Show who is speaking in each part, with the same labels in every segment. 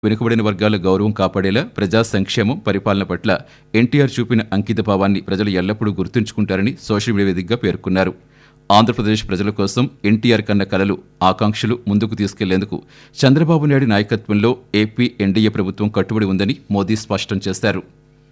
Speaker 1: వెనుకబడిన వర్గాల గౌరవం కాపాడేలా ప్రజా సంక్షేమం పరిపాలన పట్ల ఎన్టీఆర్ చూపిన అంకిత భావాన్ని ప్రజలు ఎల్లప్పుడూ గుర్తుంచుకుంటారని సోషల్ మీడియా వేదికగా పేర్కొన్నారు ఆంధ్రప్రదేశ్ ప్రజల కోసం ఎన్టీఆర్ కన్న కలలు ఆకాంక్షలు ముందుకు తీసుకెళ్లేందుకు చంద్రబాబు నాయుడు నాయకత్వంలో ఏపీ ఎన్డీఏ ప్రభుత్వం కట్టుబడి ఉందని మోదీ స్పష్టం చేశారు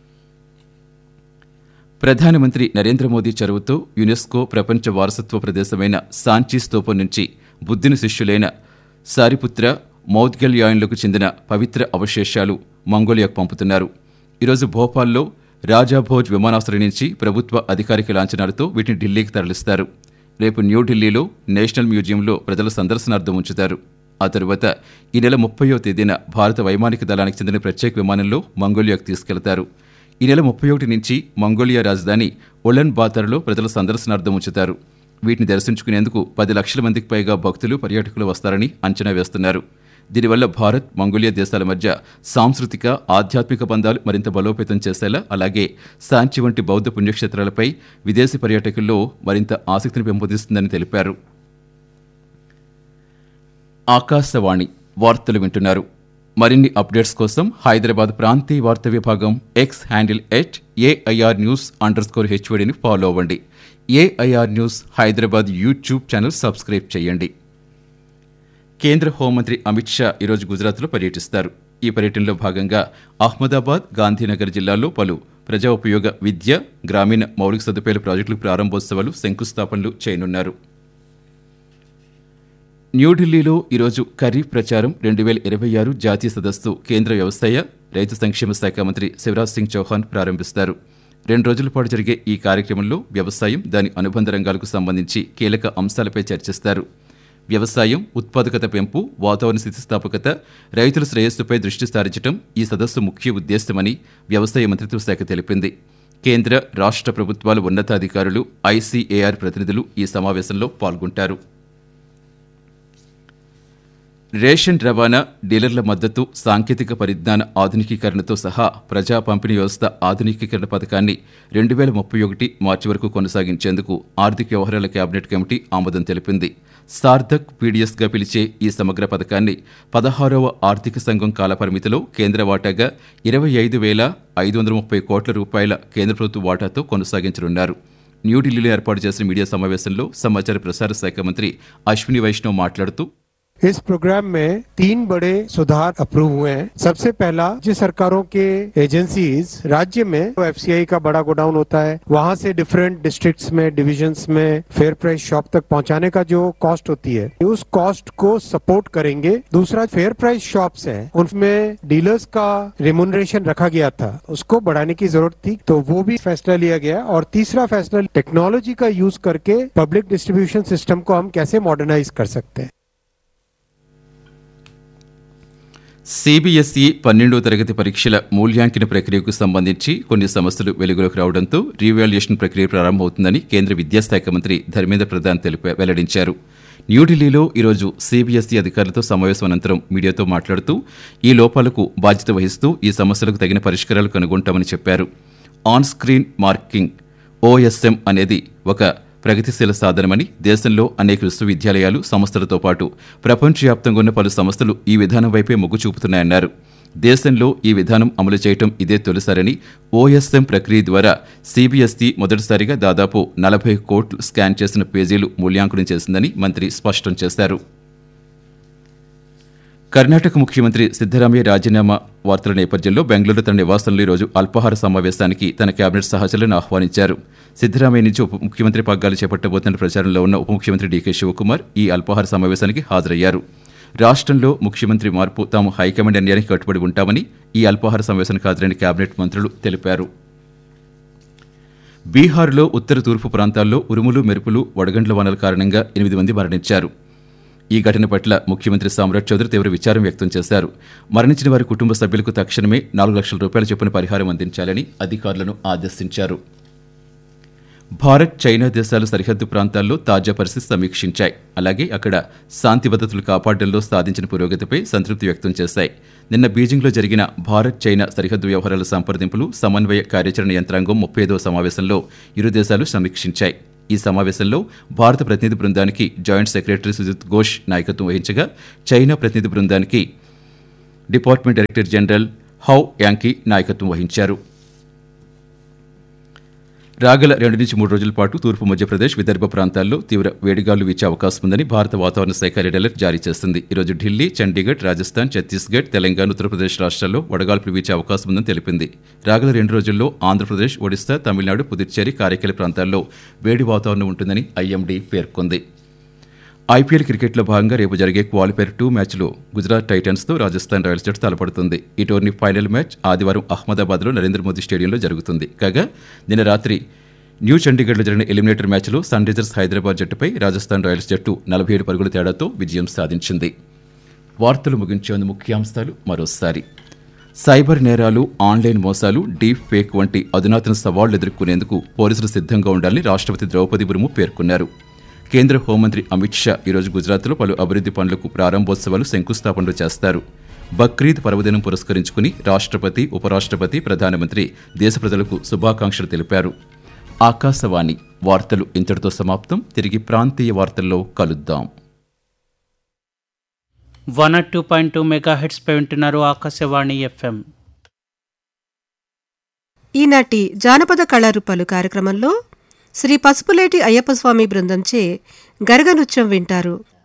Speaker 1: ప్రధానమంత్రి నరేంద్ర మోదీ చొరవతో యునెస్కో ప్రపంచ వారసత్వ ప్రదేశమైన సాంచీ స్తూపం నుంచి బుద్ధిని శిష్యులైన సారిపుత్ర మౌద్గల్యాయన్లకు చెందిన పవిత్ర అవశేషాలు మంగోలియాకు పంపుతున్నారు ఈరోజు భోపాల్లో రాజాభోజ్ విమానాశ్రయం నుంచి ప్రభుత్వ అధికారిక లాంఛనాలతో వీటిని ఢిల్లీకి తరలిస్తారు రేపు న్యూఢిల్లీలో నేషనల్ మ్యూజియంలో ప్రజల సందర్శనార్థం ఉంచుతారు ఆ తరువాత ఈ నెల ముప్పయో తేదీన భారత వైమానిక దళానికి చెందిన ప్రత్యేక విమానంలో మంగోలియాకు తీసుకెళ్తారు ఈ నెల ముప్పై ఒకటి నుంచి మంగోలియా రాజధాని ఒలన్ బాతర్లో ప్రజల సందర్శనార్థం ఉంచుతారు వీటిని దర్శించుకునేందుకు పది లక్షల మందికి పైగా భక్తులు పర్యాటకులు వస్తారని అంచనా వేస్తున్నారు దీనివల్ల భారత్ మంగోలియా దేశాల మధ్య సాంస్కృతిక ఆధ్యాత్మిక బంధాలు మరింత బలోపేతం చేసేలా అలాగే సాంచి వంటి బౌద్ధ పుణ్యక్షేత్రాలపై విదేశీ పర్యాటకుల్లో మరింత ఆసక్తిని పెంపొందిస్తుందని తెలిపారు ఆకాశవాణి వార్తలు వింటున్నారు మరిన్ని అప్డేట్స్ కోసం హైదరాబాద్ ప్రాంతీయ వార్తా విభాగం X handle at AIR news underscore హెచ్వడిని ఫాలో అవ్వండి AIR news Hyderabad YouTube channel subscribe చేయండి కేంద్ర హోంమంత్రి అమిత్ షా ఈరోజు గుజరాత్లో పర్యటిస్తారు ఈ పర్యటనలో భాగంగా అహ్మదాబాద్ గాంధీనగర్ జిల్లాల్లో పలు ప్రజా ఉపయోగ విద్య గ్రామీణ మౌలిక సదుపాయాల ప్రాజెక్టుల ప్రారంభోత్సవాలు శంకుస్థాపనలు చేయనున్నారు న్యూఢిల్లీలో ఈరోజు ఖరీఫ్ ప్రచారం రెండు వేల ఇరవై ఆరు జాతీయ సదస్సు కేంద్ర వ్యవసాయ రైతు సంక్షేమ శాఖ మంత్రి శివరాజ్ సింగ్ చౌహాన్ ప్రారంభిస్తారు రెండు రోజుల పాటు జరిగే ఈ కార్యక్రమంలో వ్యవసాయం దాని అనుబంధ రంగాలకు సంబంధించి కీలక అంశాలపై చర్చిస్తారు వ్యవసాయం ఉత్పాదకత పెంపు వాతావరణ స్థితిస్థాపకత రైతుల శ్రేయస్సుపై దృష్టి సారించడం ఈ సదస్సు ముఖ్య ఉద్దేశమని వ్యవసాయ మంత్రిత్వ శాఖ తెలిపింది కేంద్ర రాష్ట్ర ప్రభుత్వాల ఉన్నతాధికారులు ఐసీఏఆర్ ప్రతినిధులు ఈ సమావేశంలో పాల్గొంటారు రేషన్ రవాణా డీలర్ల మద్దతు సాంకేతిక పరిజ్ఞాన ఆధునికీకరణతో సహా ప్రజా పంపిణీ వ్యవస్థ ఆధునికీకరణ పథకాన్ని రెండు వేల ముప్పై ఒకటి మార్చి వరకు కొనసాగించేందుకు ఆర్థిక వ్యవహారాల కేబినెట్ కమిటీ ఆమోదం తెలిపింది సార్థక్ పీడీఎస్గా పిలిచే ఈ సమగ్ర పథకాన్ని పదహారవ ఆర్థిక సంఘం కాలపరిమితిలో కేంద్ర వాటాగా ఇరవై ఐదు వేల ఐదు వందల ముప్పై కోట్ల రూపాయల కేంద్ర ప్రభుత్వ వాటాతో కొనసాగించనున్నారు న్యూఢిల్లీలో ఏర్పాటు చేసిన మీడియా సమావేశంలో సమాచార ప్రసార శాఖ మంత్రి అశ్విని వైష్ణవ్ మాట్లాడుతూ
Speaker 2: इस प्रोग्राम में तीन बड़े सुधार अप्रूव हुए हैं सबसे पहला राज्य सरकारों के एजेंसीज राज्य में एफसीआई का बड़ा गोडाउन होता है वहां से डिफरेंट डिस्ट्रिक्ट्स में डिविजन्स में फेयर प्राइस शॉप तक पहुंचाने का जो कॉस्ट होती है उस कॉस्ट को सपोर्ट करेंगे दूसरा फेयर प्राइस शॉप्स हैं उनमें डीलर्स का रिमोनरेशन रखा गया था उसको बढ़ाने की जरूरत थी तो वो भी फैसला लिया गया और तीसरा फैसला टेक्नोलॉजी का यूज करके पब्लिक डिस्ट्रीब्यूशन सिस्टम को हम कैसे मॉडर्नाइज कर सकते हैं
Speaker 1: సిబిఎస్ఈ పన్నెండో తరగతి పరీక్షల మూల్యాంకన ప్రక్రియకు సంబంధించి కొన్ని సమస్యలు వెలుగులోకి రావడంతో రీవాల్యుయేషన్ ప్రక్రియ ప్రారంభమవుతుందని కేంద్ర విద్యాశాఖ మంత్రి ధర్మేంద్ర ప్రధాన్ తెలిపా వెల్లడించారు న్యూఢిల్లీలో ఈరోజు సిబిఎస్ఈ అధికారులతో సమావేశం అనంతరం మీడియాతో మాట్లాడుతూ ఈ లోపాలకు బాధ్యత వహిస్తూ ఈ సమస్యలకు తగిన పరిష్కారాలు కనుగొంటామని చెప్పారు ఆన్ స్క్రీన్ మార్కింగ్ ఓఎస్ఎం అనేది ఒక ప్రగతిశీల సాధనమని దేశంలో అనేక విశ్వవిద్యాలయాలు సంస్థలతో పాటు ప్రపంచవ్యాప్తంగా ఉన్న పలు సంస్థలు ఈ విధానం వైపే మొగ్గు చూపుతున్నాయన్నారు దేశంలో ఈ విధానం అమలు చేయటం ఇదే తొలిసారని ఓఎస్ఎం ప్రక్రియ ద్వారా సిబిఎస్ఈ మొదటిసారిగా దాదాపు నలభై కోట్లు స్కాన్ చేసిన పేజీలు మూల్యాంకనం చేసిందని మంత్రి స్పష్టం చేశారు కర్ణాటక ముఖ్యమంత్రి సిద్దరామయ్య రాజీనామా వార్తల నేపథ్యంలో బెంగళూరు తన నివాసంలో ఈరోజు అల్పాహార సమావేశానికి తన కేబినెట్ సహచరులను ఆహ్వానించారు సిద్దరామయ్య నుంచి ఉప ముఖ్యమంత్రి పగ్గాలు చేపట్టబోతున్న ప్రచారంలో ఉన్న ఉప ముఖ్యమంత్రి డీకే శివకుమార్ ఈ అల్పాహార సమావేశానికి హాజరయ్యారు రాష్ట్రంలో ముఖ్యమంత్రి మార్పు తాము హైకమాండ్ నిర్ణయానికి కట్టుబడి ఉంటామని ఈ అల్పాహార సమావేశానికి హాజరైన కేబినెట్ మంత్రులు తెలిపారు బీహార్లో ఉత్తర తూర్పు ప్రాంతాల్లో ఉరుములు మెరుపులు వడగండ్ల వానల కారణంగా ఎనిమిది మంది మరణించారు ఈ ఘటన పట్ల ముఖ్యమంత్రి సామ్రాట్ చౌదరి తీవ్ర విచారం వ్యక్తం చేశారు మరణించిన వారి కుటుంబ సభ్యులకు తక్షణమే నాలుగు లక్షల రూపాయల చొప్పున పరిహారం అందించాలని అధికారులను ఆదేశించారు భారత్ చైనా దేశాలు సరిహద్దు ప్రాంతాల్లో తాజా పరిస్థితి సమీక్షించాయి అలాగే అక్కడ శాంతి భద్రతలు కాపాడడంలో సాధించిన పురోగతిపై సంతృప్తి వ్యక్తం చేశాయి నిన్న బీజింగ్లో జరిగిన భారత్ చైనా సరిహద్దు వ్యవహారాల సంప్రదింపులు సమన్వయ కార్యాచరణ యంత్రాంగం ముప్పై ఐదవ సమావేశంలో ఇరు దేశాలు సమీక్షించాయి ఈ సమావేశంలో భారత ప్రతినిధి బృందానికి జాయింట్ సెక్రటరీ సుజిత్ ఘోష్ నాయకత్వం వహించగా చైనా ప్రతినిధి బృందానికి department director general Hou Yanqi నాయకత్వం వహించారు రాగల రెండు నుంచి మూడు రోజుల పాటు తూర్పు మధ్యప్రదేశ్ విదర్భ ప్రాంతాల్లో తీవ్ర వేడిగాలు వీచే అవకాశం ఉందని భారత వాతావరణ శాఖ రెడ్ అలర్ట్ జారీ చేస్తుంది ఈరోజు ఢిల్లీ చండీగఢ్ రాజస్థాన్ ఛత్తీస్గఢ్ తెలంగాణ ఉత్తరప్రదేశ్ రాష్ట్రాల్లో వడగాల్పులు వీచే అవకాశం ఉందని తెలిపింది రాగల రెండు రోజుల్లో ఆంధ్రప్రదేశ్ ఒడిశా తమిళనాడు పుదుచ్చేరి కారైకల ప్రాంతాల్లో వేడి వాతావరణం ఉంటుందని ఐఎండీ పేర్కొంది ఐపీఎల్ క్రికెట్లో భాగంగా రేపు జరిగే క్వాలిఫైర్ టూ మ్యాచ్లో గుజరాత్ టైటన్స్తో రాజస్థాన్ రాయల్స్ జట్టు తలపడుతుంది ఈ టోర్నీ ఫైనల్ మ్యాచ్ ఆదివారం అహ్మదాబాద్లో నరేంద్ర మోదీ స్టేడియంలో జరుగుతుంది కాగా నిన్న రాత్రి న్యూ చండీగఢ్లో జరిగిన ఎలిమినేటర్ మ్యాచ్లో సన్ రైజర్స్ హైదరాబాద్ జట్టుపై రాజస్థాన్ రాయల్స్ జట్టు నలభై ఏడు పరుగుల తేడాతో విజయం సాధించింది వార్తలు ముగించేందు ముఖ్యాంశాలు మరోసారి సైబర్ నేరాలు ఆన్లైన్ మోసాలు డీప్ ఫేక్ వంటి అధునాతన సవాళ్లు ఎదుర్కొనేందుకు పోలీసులు సిద్ధంగా ఉండాలని రాష్ట్రపతి ద్రౌపది ముర్ము పేర్కొన్నారు కేంద్ర హోంమంత్రి అమిత్ షా ఈరోజు గుజరాత్లో పలు అభివృద్ధి పనులకు ప్రారంభోత్సవాలు శంకుస్థాపనలు చేస్తారు బక్రీద్ పర్వదినం పురస్కరించుకుని రాష్ట్రపతి ఉపరాష్ట్రపతి ప్రధానమంత్రి దేశ ప్రజలకు శుభాకాంక్షలు తెలిపారు ఆకాశవాణి వార్తలు ఇంతటితో సమాప్తం తిరిగి ప్రాంతీయ వార్తల్లో కలుద్దాం
Speaker 3: one at two point two mega హెడ్స్పై వింటున్నారు ఆకాశవాణి ఎఫ్ఎం
Speaker 4: ఈనాటి జానపద కళారూపాలు కార్యక్రమంలో శ్రీ పసుపులేటి అయ్యప్పస్వామి బృందంచే గరగనృత్యం వింటారు